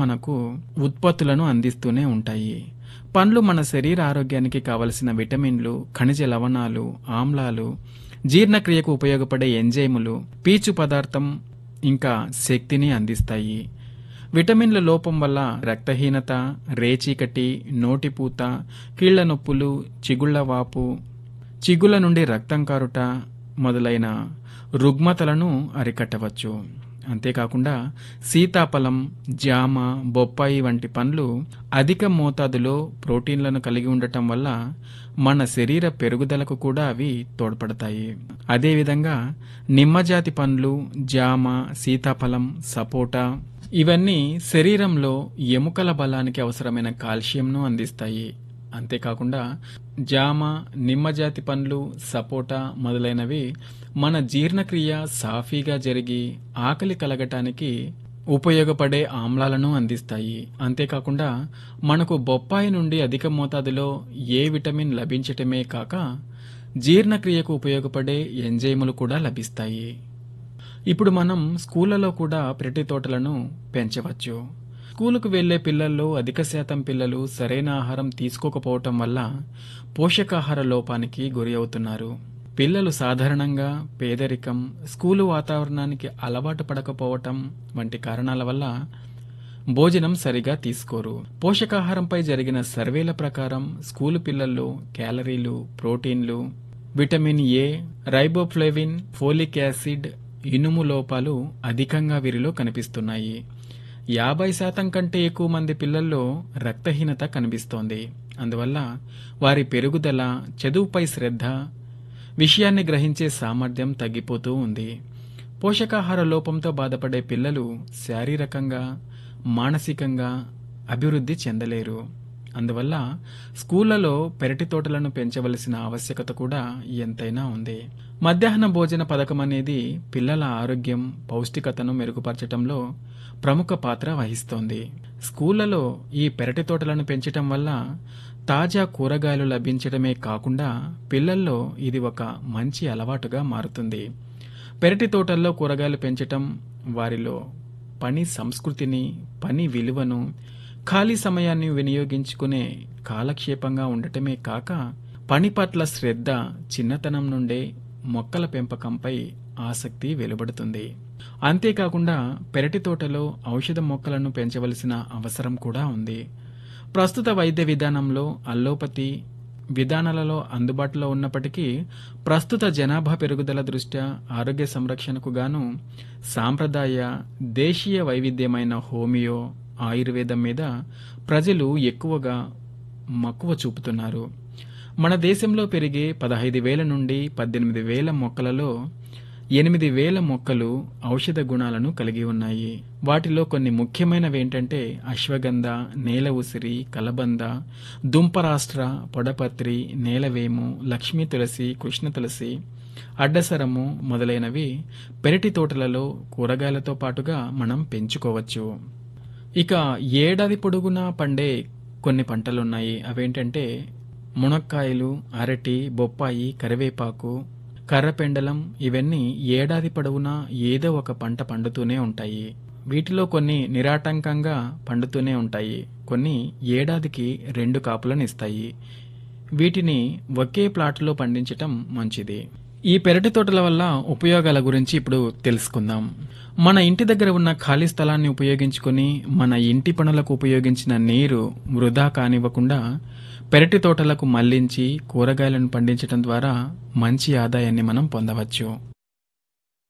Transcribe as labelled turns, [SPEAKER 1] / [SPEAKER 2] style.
[SPEAKER 1] మనకు ఉత్పత్తులను అందిస్తూనే ఉంటాయి పండ్లు మన శరీర ఆరోగ్యానికి కావలసిన విటమిన్లు ఖనిజ లవణాలు ఆమ్లాలు జీర్ణక్రియకు ఉపయోగపడే ఎంజైములు పీచు పదార్థం ఇంకా శక్తిని అందిస్తాయి విటమిన్ల లోపం వల్ల రక్తహీనత రేచీకటి నోటిపూత కీళ్ల నొప్పులు చిగుళ్ల వాపు చిగుళ్ళ నుండి రక్తం కారుట మొదలైన రుగ్మతలను అరికట్టవచ్చు అంతేకాకుండా సీతాఫలం జామ బొప్పాయి వంటి పండ్లు అధిక మోతాదులో ప్రోటీన్లను కలిగి ఉండటం వల్ల మన శరీర పెరుగుదలకు కూడా అవి తోడ్పడతాయి అదేవిధంగా నిమ్మజాతి పండ్లు జామ సీతాఫలం సపోటా ఇవన్నీ శరీరంలో ఎముకల బలానికి అవసరమైన కాల్షియంను అందిస్తాయి అంతేకాకుండా జామ నిమ్మజాతి పండ్లు సపోటా మొదలైనవి మన జీర్ణక్రియ సాఫీగా జరిగి ఆకలి కలగటానికి ఉపయోగపడే ఆమ్లాలను అందిస్తాయి అంతేకాకుండా మనకు బొప్పాయి నుండి అధిక మోతాదులో ఏ విటమిన్ లభించటమే కాక జీర్ణక్రియకు ఉపయోగపడే ఎంజైములు కూడా లభిస్తాయి ఇప్పుడు మనం స్కూళ్ళలో కూడా పెరటి తోటలను పెంచవచ్చు స్కూలుకు వెళ్లే పిల్లల్లో అధిక శాతం పిల్లలు సరైన ఆహారం తీసుకోకపోవటం వల్ల పోషకాహార లోపానికి గురి అవుతున్నారు పిల్లలు సాధారణంగా పేదరికం స్కూలు వాతావరణానికి అలవాటు పడకపోవటం వంటి కారణాల వల్ల భోజనం సరిగా తీసుకోరు పోషకాహారంపై జరిగిన సర్వేల ప్రకారం స్కూలు పిల్లల్లో క్యాలరీలు ప్రోటీన్లు vitamin A riboflavin folic acid ఇనుము లోపాలు అధికంగా వీరిలో కనిపిస్తున్నాయి యాభై శాతం కంటే ఎక్కువ మంది పిల్లల్లో రక్తహీనత కనిపిస్తోంది అందువల్ల వారి పెరుగుదల చదువుపై శ్రద్ధ విషయాన్ని గ్రహించే సామర్థ్యం తగ్గిపోతూ ఉంది పోషకాహార లోపంతో బాధపడే పిల్లలు శారీరకంగా మానసికంగా అభివృద్ధి చెందలేరు అందువల్ల స్కూళ్లలో పెరటి తోటలను పెంచవలసిన ఆవశ్యకత కూడా ఎంతైనా ఉంది మధ్యాహ్న భోజన పథకం అనేది పిల్లల ఆరోగ్యం పౌష్టికతను మెరుగుపరచడంలో ప్రముఖ పాత్ర వహిస్తోంది స్కూళ్లలో ఈ పెరటి తోటలను పెంచటం వల్ల తాజా కూరగాయలు లభించడమే కాకుండా పిల్లల్లో ఇది ఒక మంచి అలవాటుగా మారుతుంది పెరటి తోటల్లో కూరగాయలు పెంచటం వారిలో పని సంస్కృతిని పని విలువను ఖాళీ సమయాన్ని వినియోగించుకునే కాలక్షేపంగా ఉండటమే కాక పని పట్ల శ్రద్ధ చిన్నతనం నుండే మొక్కల పెంపకంపై ఆసక్తి వెలువడుతుంది అంతేకాకుండా పెరటి తోటలో ఔషధ మొక్కలను పెంచవలసిన అవసరం కూడా ఉంది ప్రస్తుత వైద్య విధానంలో అల్లోపతి విధానాలలో అందుబాటులో ఉన్నప్పటికీ ప్రస్తుత జనాభా పెరుగుదల దృష్ట్యా ఆరోగ్య సంరక్షణకు గాను సాంప్రదాయ దేశీయ వైవిధ్యమైన హోమియో ఆయుర్వేదం మీద ప్రజలు ఎక్కువగా మక్కువ చూపుతున్నారు మన దేశంలో పెరిగే పదహైదు వేల నుండి పద్దెనిమిది వేల మొక్కలలో ఎనిమిది వేల మొక్కలు ఔషధ గుణాలను కలిగి ఉన్నాయి వాటిలో కొన్ని ముఖ్యమైనవి ఏంటంటే అశ్వగంధ నేల ఉసిరి కలబంద దుంపరాష్ట్ర పొడపత్రి నేలవేము లక్ష్మీ తులసి కృష్ణ తులసి అడ్డసరము మొదలైనవి పెరటి తోటలలో కూరగాయలతో పాటుగా మనం పెంచుకోవచ్చు ఇక ఏడాది పొడుగునా పండే కొన్ని పంటలున్నాయి అవేంటంటే మునక్కాయలు అరటి బొప్పాయి కరివేపాకు కర్రపెండలం ఇవన్నీ ఏడాది పొడవునా ఏదో ఒక పంట పండుతూనే ఉంటాయి వీటిలో కొన్ని నిరాటంకంగా పండుతూనే ఉంటాయి కొన్ని ఏడాదికి రెండు కాపులను ఇస్తాయి వీటిని ఒకే ప్లాట్లో పండించటం మంచిది ఈ పెరటి తోటల వల్ల ఉపయోగాల గురించి ఇప్పుడు తెలుసుకుందాం మన ఇంటి దగ్గర ఉన్న ఖాళీ స్థలాన్ని ఉపయోగించుకొని మన ఇంటి పనులకు ఉపయోగించిన నీరు వృధా కానివ్వకుండా పెరటి తోటలకు మళ్లించి కూరగాయలను పండించడం ద్వారా మంచి ఆదాయాన్ని మనం పొందవచ్చు